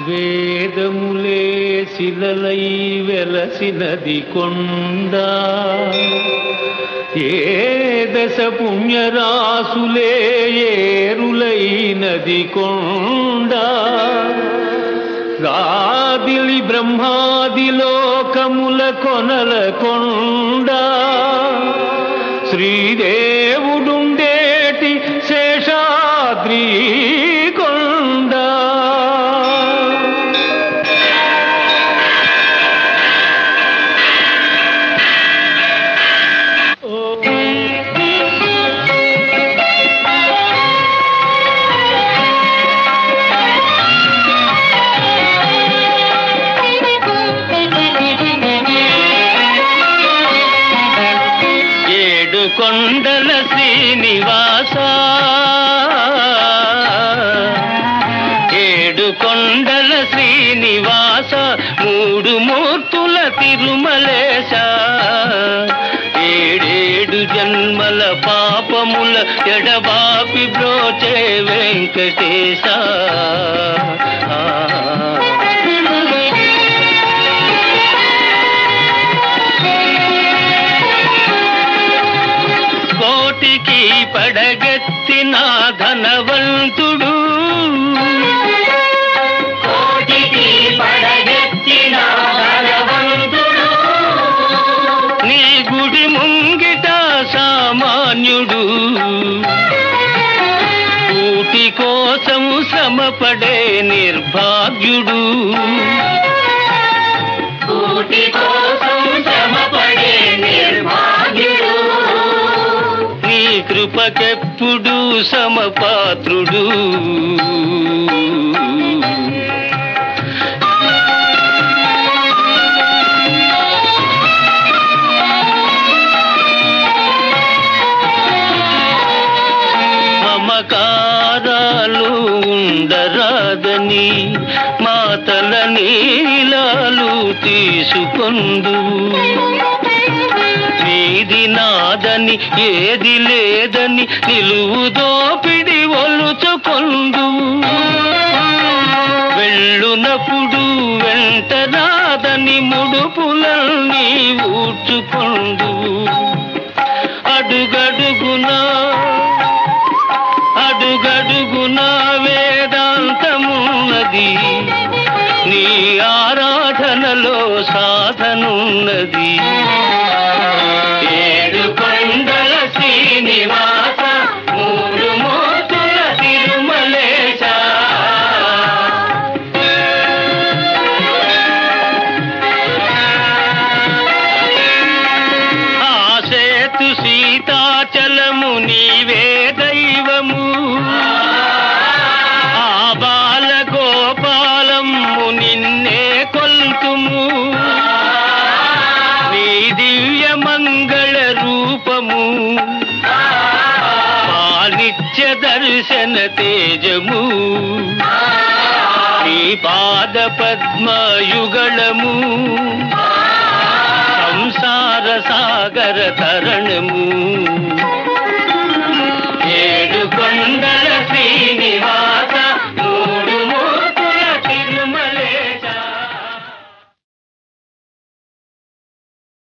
వేదములే శిలలై వెలసినది కొండ ఏ దశ పుణ్యరాసులే ఏరులైనది కొండ గాదిలి బ్రహ్మాది లోకముల కొనల కొండ శ్రీదేవుడుండేటి శేషాద్రి కొండ ఏడు కొండల శ్రీనివాస ఏడు కొండల శ్రీనివాస మూడు మూర్తుల తిరుమలేశ ఏడేడు జన్మల పాపముల ఎడబాపి బ్రోచే వెంకటేశ కోటికి పడగెత్తిన ధనవంతుడు కోటికి పడగెత్తిన ధనవంతుడు నీ గుడి ముంగిట సామాన్యుడు కూటి కోసం శ్రమపడే నిర్భాగ్యుడు కోటి కోసం శ్రమపడే నిర్భాగ్యుడు నీ కృపకెప్పుడు సమపాత్రుడు మమకారాలు ఉండరాదని మాతల నీలాలు తీసుకొందు నీది నాదని ఏది లేదని నిలువు దోపిడి ఒలుచుకొందు వెళ్ళునప్పుడు వెంట రాదని ముడుపులన్నీ ఊడ్చుకొందు అడుగడుగునా అడుగడుగునా వేదాంతమున్నది నీ ఆరాధనలో సాధనున్నది ఏడు కొండల శ్రీనివాస మూడు మూర్తుల తిరుమలేశ ఆ సేతు సీతాచలము నీవే దైవము ఆ బాల గోపాలము నిన్నే కొల్తుము నీ దివ్య మంగళ రూపము పాలిత్య దర్శన తేజము నీ పాద పద్మయుగళము సంసార సాగర తరణము